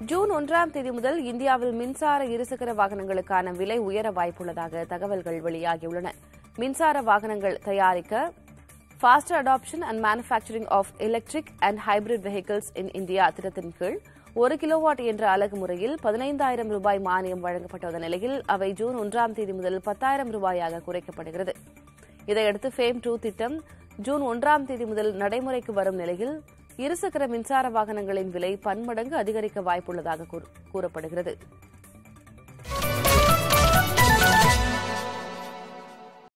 June ஒன்றாம் தேதி முதல் இந்தியாவில் மின்சார இருசக்கர வாகனங்களுக்கான விலை உயர வாய்ப்புள்ளதாக தகவல்கள் வெளியாகியுள்ளன மின்சார வாகனங்கள் தயாரிக்க faster adoption and manufacturing of electric and hybrid vehicles in India திட்டத்தின் கீழ் ஒரு கிலோவாட் என்ற அலகு முறையில் பதினைந்தாயிரம் ரூபாய் மானியம் வழங்கப்பட்டுள்ள நிலையில் அவை ஜூன் ஒன்றாம் தேதி முதல் பத்தாயிரம் ரூபாயாக குறைக்கப்படுகிறது இதையடுத்து ஃபேம் டூ திட்டம் ஜூன் ஒன்றாம் தேதி முதல் நடைமுறைக்கு வரும் நிலையில் இருசக்கர மின்சார வாகனங்களின் விலை பன்மடங்கு அதிகரிக்க வாய்ப்புள்ளதாக கூறப்படுகிறது